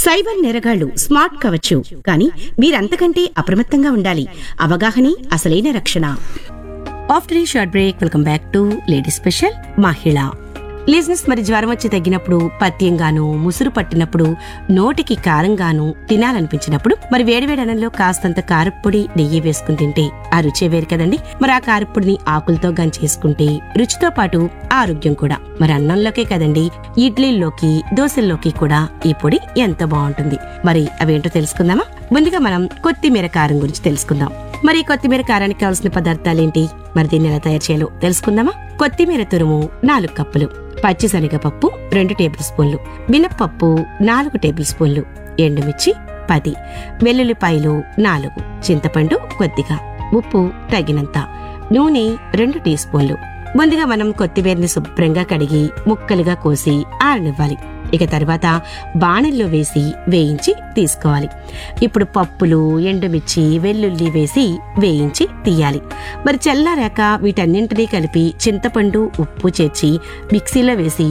cyber నేరగాళ్లు smart కావచ్చు కానీ మీరంతకంటే అప్రమత్తంగా ఉండాలి అవగాహనే అసలైన రక్షణ ఆఫ్టర్ ఈ short break welcome back to lady special మహిళ లిజినెస్ మరి జ్వరం వచ్చి తగ్గినప్పుడు పత్యంగాను ముసురు పట్టినప్పుడు నోటికి కారంగాను తినాలనిపించినప్పుడు మరి వేడివేడి అన్నంలో కాస్తంత కారప్పొడి నెయ్యి వేసుకుని తింటే ఆ రుచే వేరు కదండి మరి ఆ కారప్పొడిని ఆకులతో గాని చేసుకుంటే రుచితో పాటు ఆరోగ్యం కూడా మరి అన్నంలోకే కదండి ఇడ్లీల్లోకి దోశల్లోకి కూడా ఈ పొడి ఎంత బాగుంటుంది మరి అవేంటో తెలుసుకుందామా ముందుగా మనం కొత్తిమీర కారం గురించి తెలుసుకుందాం మరి ఈ కొత్తిమీర కారానికి కావాల్సిన పదార్థాలేంటి మరి దీన్ని ఎలా తయారు చేయాలో తెలుసుకుందామా కొత్తిమీర తురుము నాలుగు కప్పులు పచ్చిశనగపప్పు రెండు టేబుల్ స్పూన్లు మినప్పప్పు నాలుగు టేబుల్ స్పూన్లు ఎండుమిర్చి పది వెల్లుల్లిపాయలు నాలుగు చింతపండు కొద్దిగా ఉప్పు తగినంత నూనె రెండు టీ స్పూన్లు ముందుగా మనం కొత్తిమీరని శుభ్రంగా కడిగి ముక్కలుగా కోసి ఆరనివ్వాలి ఇక తర్వాత బాణల్లో వేసి వేయించి తీసుకోవాలి ఇప్పుడు పప్పులు ఎండుమిర్చి వెల్లుల్లి వేసి వేయించి తీయాలి మరి చల్లారాక వీటన్నింటినీ కలిపి చింతపండు ఉప్పు చేర్చి మిక్సీలో వేసి